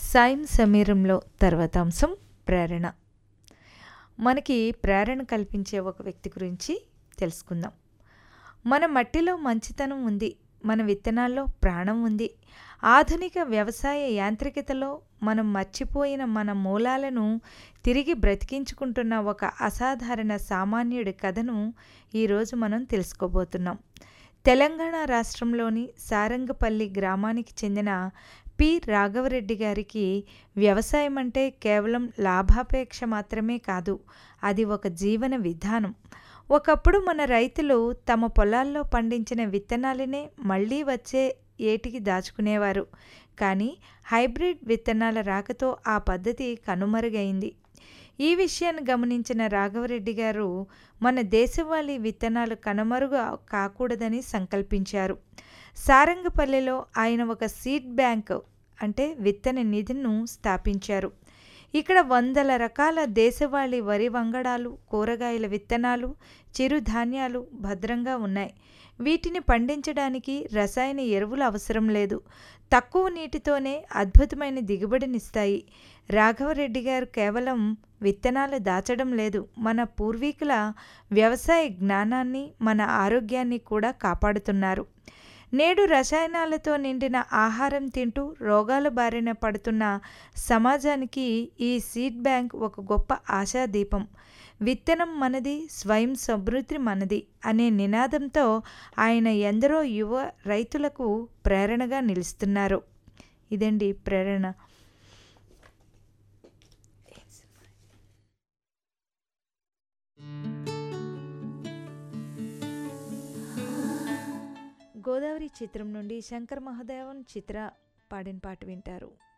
సాయం సమీరంలో తర్వాత అంశం ప్రేరణ మనకి ప్రేరణ కల్పించే ఒక వ్యక్తి గురించి తెలుసుకుందాం మన మట్టిలో మంచితనం ఉంది మన విత్తనాల్లో ప్రాణం ఉంది ఆధునిక వ్యవసాయ యాంత్రికతలో మనం మర్చిపోయిన మన మూలాలను తిరిగి బ్రతికించుకుంటున్న ఒక అసాధారణ సామాన్యుడి కథను ఈరోజు మనం తెలుసుకోబోతున్నాం తెలంగాణ రాష్ట్రంలోని సారంగపల్లి గ్రామానికి చెందిన పి రాఘవరెడ్డి గారికి వ్యవసాయం అంటే కేవలం లాభాపేక్ష మాత్రమే కాదు అది ఒక జీవన విధానం ఒకప్పుడు మన రైతులు తమ పొలాల్లో పండించిన విత్తనాలనే మళ్ళీ వచ్చే ఏటికి దాచుకునేవారు కానీ హైబ్రిడ్ విత్తనాల రాకతో ఆ పద్ధతి కనుమరుగైంది ఈ విషయాన్ని గమనించిన రాఘవరెడ్డి గారు మన దేశవాళీ విత్తనాలు కనుమరుగు కాకూడదని సంకల్పించారు సారంగపల్లిలో ఆయన ఒక సీడ్ బ్యాంక్ అంటే విత్తన నిధిను స్థాపించారు ఇక్కడ వందల రకాల దేశవాళీ వరి వంగడాలు కూరగాయల విత్తనాలు చిరుధాన్యాలు భద్రంగా ఉన్నాయి వీటిని పండించడానికి రసాయన ఎరువులు అవసరం లేదు తక్కువ నీటితోనే అద్భుతమైన దిగుబడినిస్తాయి రాఘవరెడ్డి గారు కేవలం విత్తనాలు దాచడం లేదు మన పూర్వీకుల వ్యవసాయ జ్ఞానాన్ని మన ఆరోగ్యాన్ని కూడా కాపాడుతున్నారు నేడు రసాయనాలతో నిండిన ఆహారం తింటూ రోగాల బారిన పడుతున్న సమాజానికి ఈ సీడ్ బ్యాంక్ ఒక గొప్ప ఆశాదీపం విత్తనం మనది స్వయం సమృద్ధి మనది అనే నినాదంతో ఆయన ఎందరో యువ రైతులకు ప్రేరణగా నిలుస్తున్నారు ఇదండి ప్రేరణ గోదావరి చిత్రం నుండి శంకర్ మహాదేవన్ చిత్ర పాడిన పాట వింటారు